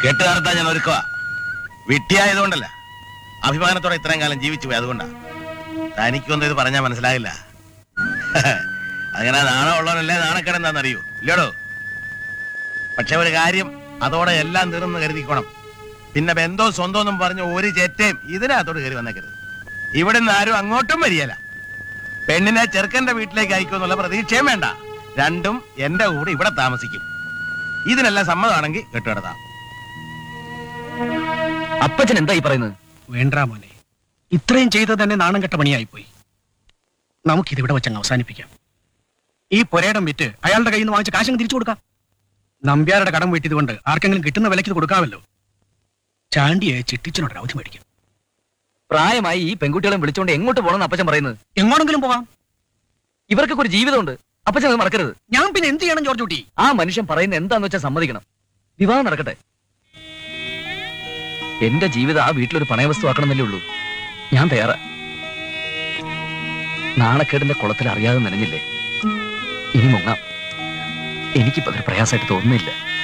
കെട്ട് നടത്താൻ ഞാൻ ഒരുക്കുക വിട്ടിയായതുകൊണ്ടല്ല അഭിമാനത്തോടെ ഇത്രയും കാലം ജീവിച്ചു പോയി അതുകൊണ്ടാ തനിക്കൊന്നും ഇത് പറഞ്ഞാൽ മനസ്സിലാകില്ല അങ്ങനെ നാണം ഉള്ളവനല്ലേ നാണക്കേടെന്താണെന്നറിയൂ ഇല്ലടോ പക്ഷെ ഒരു കാര്യം അതോടെ എല്ലാം തീർന്നു കരുതിക്കോണം പിന്നെ ബന്ധവും സ്വന്തവും എന്നും പറഞ്ഞ് ഒരു ചെറ്റയും ഇതിനകത്തോട് കയറി വന്നേക്കരുത് ഇവിടെ നിന്ന് ആരും അങ്ങോട്ടും വരികയില്ല പെണ്ണിനെ ചെറുക്കന്റെ വീട്ടിലേക്ക് അയക്കുമെന്നുള്ള പ്രതീക്ഷയും വേണ്ട രണ്ടും എന്റെ കൂടെ ഇവിടെ താമസിക്കും ഇതിനെല്ലാം സമ്മതമാണെങ്കിൽ കെട്ടുകിടത്താം അപ്പച്ചൻ എന്താ ഈ പറയുന്നത് വേണ്ട മോനെ ഇത്രയും ചെയ്തത് തന്നെ നാണം കെട്ട പണിയായിപ്പോയി നമുക്കിതിവിടെ വെച്ചങ്ങ് അവസാനിപ്പിക്കാം ഈ പുരയിടം വിറ്റ് അയാളുടെ കയ്യിൽ നിന്ന് വാങ്ങിച്ച കാശങ്ങ് തിരിച്ചു കൊടുക്കാം നമ്പ്യാരുടെ കടം വീട്ടിയത് കൊണ്ട് ആർക്കെങ്കിലും കിട്ടുന്ന വിലയ്ക്ക് ഇത് കൊടുക്കാമല്ലോ ചാണ്ടിയെ ചിട്ടിച്ചിനോട് അവധി മേടിക്കും പ്രായമായി ഈ പെൺകുട്ടികളെ വിളിച്ചോണ്ട് എങ്ങോട്ട് പോകണമെന്ന് അപ്പച്ചൻ പറയുന്നത് എങ്ങോടെങ്കിലും പോകാം ഇവർക്കൊക്കെ ഒരു ജീവിതമുണ്ട് അപ്പച്ചൻ അത് മറക്കരുത് ഞാൻ പിന്നെ എന്ത് ചെയ്യണം ജോർജ് കുട്ടി ആ മനുഷ്യൻ പറയുന്നത് എന്താന്ന് വെച്ചാൽ സമ്മതിക്കണം വിവാഹം നടക്കട്ടെ എന്റെ ജീവിതം ആ വീട്ടിലൊരു പണയവസ്തു ആക്കണമെന്നല്ലേ ഉള്ളൂ ഞാൻ തയ്യാറാ നാണക്കേടിന്റെ കുളത്തിൽ അറിയാതെ നനഞ്ഞില്ലേ ഇനി മുങ്ങാം എനിക്കിപ്പോ അതൊരു പ്രയാസമായിട്ട് തോന്നുന്നില്ല